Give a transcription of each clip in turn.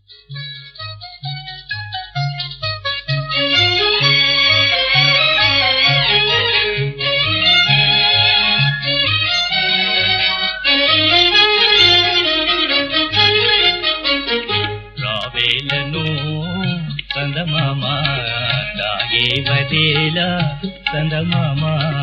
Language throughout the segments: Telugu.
రావేలను సందమామ దాగే వదేల సందమామ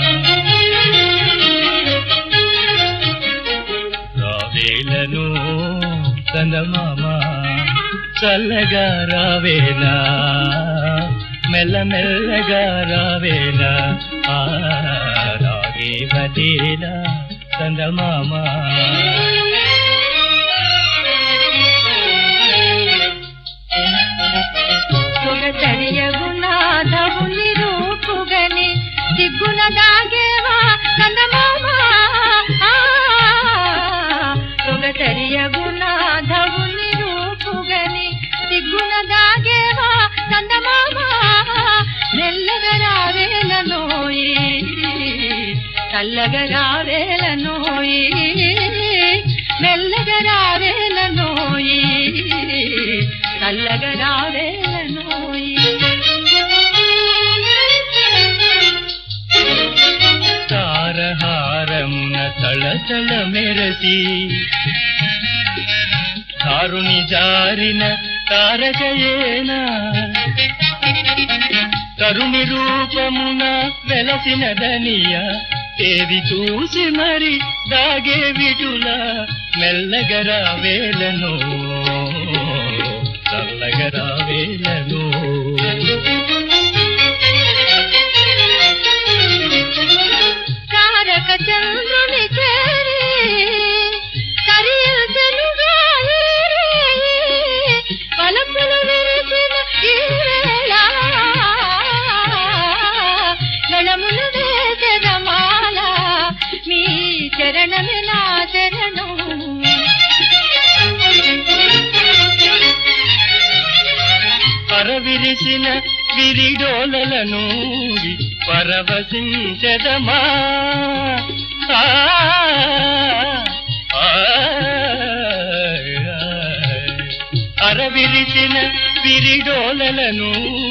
రావేలను సందమామ చల్లగా రావేలా మెల్లమెల్లగా రావేలా ఆ రాగే వదేల సందమామ సొగసరియగునాథవుని రూపుగని సిగ్గున దాగేవా కందమామ సొగసరియగునాథవుని రూపుగని సిగ్గున దాగేవా కందమామ మెల్లగా రావేలనోయి చల్లగా రావేలనోయి మెల్లగా రావేలనోయి చల్లగా రావేలనోయి తారహారమున తళతళ మెరసి ధారుని జారిన తారకయేనా తరుణి రూపమున వెలసిన దనియ తేది చూసి మరి దాగే విటుల మెల్లగరా వేలను చల్లగరా వేలను తారక చంద్రుని చేరి కరియులుగా పలుపులు విరిసిన ఈ వేళ గణములు వేసరమాల మీ చరణమే నా చరణం పరవిరిసిన విరిడోలలను పరవశించదమా ఆ, ఆ, అరవిరిసిన విరిడోలలను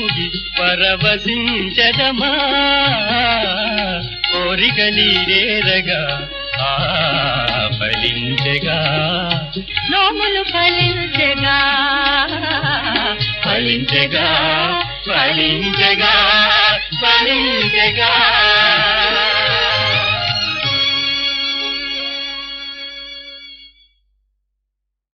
పరవశించదమా కోరికలీరేరగా ఆ ఫలించగా నోములు ఫలించగా ఫలించగా ఫలించగా ఫలించగా